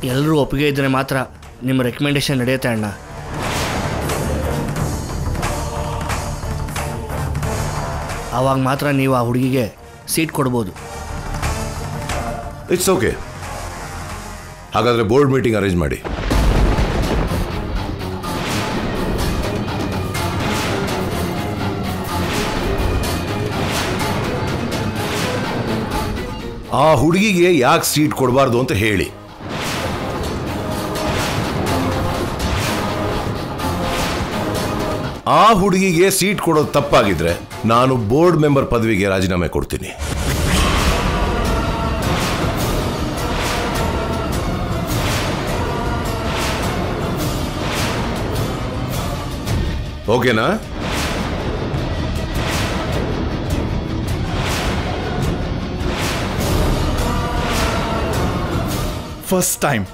ಎಲ್ಲರೂ ಒಪ್ಪಿಗೆ ಇದ್ದರೆ ಮಾತ್ರ ನಿಮ್ಮ ರೆಕಮೆಂಡೇಶನ್ ನಡೆಯುತ್ತೆ ಅಣ್ಣ ಆವಾಗ ಮಾತ್ರ ನೀವು ಆ ಹುಡುಗಿಗೆ ಸೀಟ್ ಕೊಡ್ಬೋದು ಇಟ್ಸ್ ಓಕೆ ಹಾಗಾದರೆ ಬೋರ್ಡ್ ಮೀಟಿಂಗ್ ಅರೇಂಜ್ ಮಾಡಿ ಆ ಹುಡುಗಿಗೆ ಯಾಕೆ ಸೀಟ್ ಕೊಡಬಾರ್ದು ಅಂತ ಹೇಳಿ ಆ ಹುಡುಗಿಗೆ ಸೀಟ್ ಕೊಡೋದು ತಪ್ಪಾಗಿದ್ರೆ ನಾನು ಬೋರ್ಡ್ ಮೆಂಬರ್ ಪದವಿಗೆ ರಾಜೀನಾಮೆ ಕೊಡ್ತೀನಿ ಓಕೆನಾ ಫಸ್ಟ್ ಟೈಮ್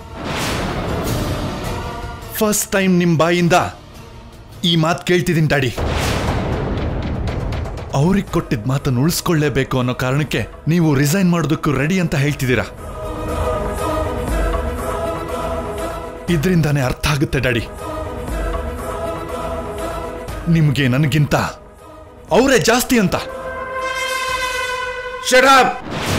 ಫಸ್ಟ್ ಟೈಮ್ ನಿಮ್ಮ ಬಾಯಿಂದ ಈ ಮಾತು ಕೇಳ್ತಿದ್ದೀನಿ ಡ್ಯಾಡಿ ಅವ್ರಿಗೆ ಕೊಟ್ಟಿದ್ದ ಮಾತನ್ನು ಉಳಿಸ್ಕೊಳ್ಳೇಬೇಕು ಅನ್ನೋ ಕಾರಣಕ್ಕೆ ನೀವು ರಿಸೈನ್ ಮಾಡೋದಕ್ಕೂ ರೆಡಿ ಅಂತ ಹೇಳ್ತಿದ್ದೀರಾ ಇದರಿಂದಾನೇ ಅರ್ಥ ಆಗುತ್ತೆ ಡ್ಯಾಡಿ ನಿಮಗೆ ನನಗಿಂತ ಅವರೇ ಜಾಸ್ತಿ ಅಂತ ಶಟ್ ಅಪ್